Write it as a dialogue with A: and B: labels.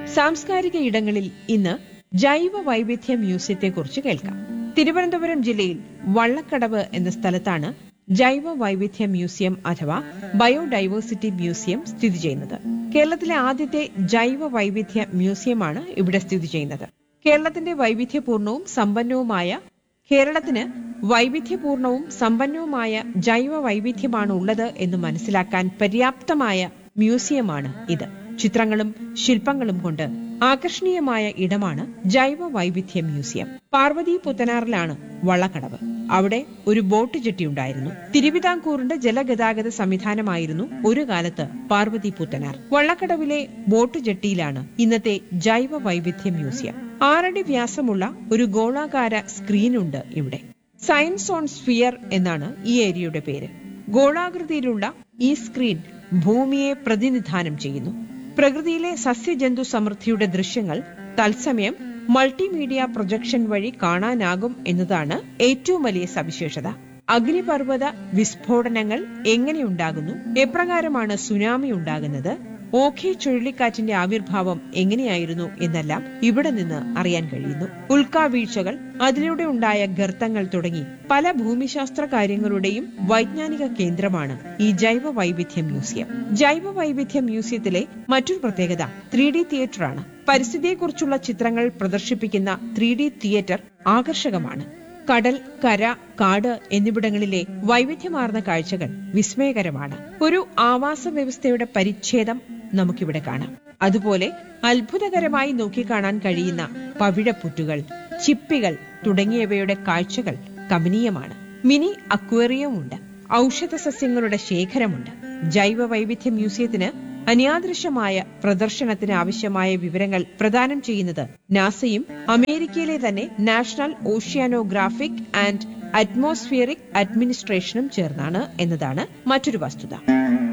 A: സാംസ്കാരിക ഇടങ്ങളിൽ ഇന്ന് ജൈവ വൈവിധ്യ മ്യൂസിയത്തെക്കുറിച്ച് കേൾക്കാം തിരുവനന്തപുരം ജില്ലയിൽ വള്ളക്കടവ് എന്ന സ്ഥലത്താണ് ജൈവ വൈവിധ്യ മ്യൂസിയം അഥവാ ബയോഡൈവേഴ്സിറ്റി മ്യൂസിയം സ്ഥിതി ചെയ്യുന്നത് കേരളത്തിലെ ആദ്യത്തെ ജൈവ വൈവിധ്യ മ്യൂസിയമാണ് ഇവിടെ സ്ഥിതി ചെയ്യുന്നത് കേരളത്തിന്റെ വൈവിധ്യപൂർണവും സമ്പന്നവുമായ കേരളത്തിന് വൈവിധ്യപൂർണവും സമ്പന്നവുമായ ജൈവ വൈവിധ്യമാണ് ഉള്ളത് എന്ന് മനസ്സിലാക്കാൻ പര്യാപ്തമായ മ്യൂസിയമാണ് ഇത് ചിത്രങ്ങളും ശില്പങ്ങളും കൊണ്ട് ആകർഷണീയമായ ഇടമാണ് ജൈവ വൈവിധ്യ മ്യൂസിയം പാർവതി പുത്തനാറിലാണ് വള്ളക്കടവ് അവിടെ ഒരു ബോട്ട് ജെട്ടി ഉണ്ടായിരുന്നു തിരുവിതാംകൂറിന്റെ ജലഗതാഗത സംവിധാനമായിരുന്നു ഒരു കാലത്ത് പാർവതി പുത്തനാർ വള്ളക്കടവിലെ ബോട്ട് ജെട്ടിയിലാണ് ഇന്നത്തെ ജൈവ വൈവിധ്യ മ്യൂസിയം ആറടി വ്യാസമുള്ള ഒരു ഗോളാകാര സ്ക്രീനുണ്ട് ഇവിടെ സയൻസ് ഓൺ സ്ഫിയർ എന്നാണ് ഈ ഏരിയയുടെ പേര് ഗോളാകൃതിയിലുള്ള ഈ സ്ക്രീൻ ഭൂമിയെ പ്രതിനിധാനം ചെയ്യുന്നു പ്രകൃതിയിലെ സസ്യജന്തു സമൃദ്ധിയുടെ ദൃശ്യങ്ങൾ തത്സമയം മൾട്ടിമീഡിയ പ്രൊജക്ഷൻ വഴി കാണാനാകും എന്നതാണ് ഏറ്റവും വലിയ സവിശേഷത അഗ്നിപർവ്വത വിസ്ഫോടനങ്ങൾ എങ്ങനെയുണ്ടാകുന്നു എപ്രകാരമാണ് സുനാമി ഉണ്ടാകുന്നത് ഓഖി ചുഴലിക്കാറ്റിന്റെ ആവിർഭാവം എങ്ങനെയായിരുന്നു എന്നെല്ലാം ഇവിടെ നിന്ന് അറിയാൻ കഴിയുന്നു ഉൽക്കാവീഴ്ചകൾ അതിലൂടെ ഉണ്ടായ ഗർത്തങ്ങൾ തുടങ്ങി പല ഭൂമിശാസ്ത്ര കാര്യങ്ങളുടെയും വൈജ്ഞാനിക കേന്ദ്രമാണ് ഈ ജൈവ വൈവിധ്യ മ്യൂസിയം ജൈവ വൈവിധ്യ മ്യൂസിയത്തിലെ മറ്റൊരു പ്രത്യേകത ത്രീ ഡി തിയേറ്ററാണ് പരിസ്ഥിതിയെക്കുറിച്ചുള്ള ചിത്രങ്ങൾ പ്രദർശിപ്പിക്കുന്ന ത്രീ ഡി തിയേറ്റർ ആകർഷകമാണ് കടൽ കര കാട് എന്നിവിടങ്ങളിലെ വൈവിധ്യമാർന്ന കാഴ്ചകൾ വിസ്മയകരമാണ് ഒരു ആവാസ വ്യവസ്ഥയുടെ പരിച്ഛേദം നമുക്കിവിടെ കാണാം അതുപോലെ അത്ഭുതകരമായി നോക്കിക്കാണാൻ കഴിയുന്ന പവിഴപ്പുറ്റുകൾ ചിപ്പികൾ തുടങ്ങിയവയുടെ കാഴ്ചകൾ കമനീയമാണ് മിനി അക്വേറിയവും ഉണ്ട് ഔഷധ സസ്യങ്ങളുടെ ശേഖരമുണ്ട് ജൈവ വൈവിധ്യ മ്യൂസിയത്തിന് അന്യാദൃശ്യമായ പ്രദർശനത്തിന് ആവശ്യമായ വിവരങ്ങൾ പ്രദാനം ചെയ്യുന്നത് നാസയും അമേരിക്കയിലെ തന്നെ നാഷണൽ ഓഷ്യാനോഗ്രാഫിക് ആൻഡ് അറ്റ്മോസ്ഫിയറിക് അഡ്മിനിസ്ട്രേഷനും ചേർന്നാണ് എന്നതാണ് മറ്റൊരു വസ്തുത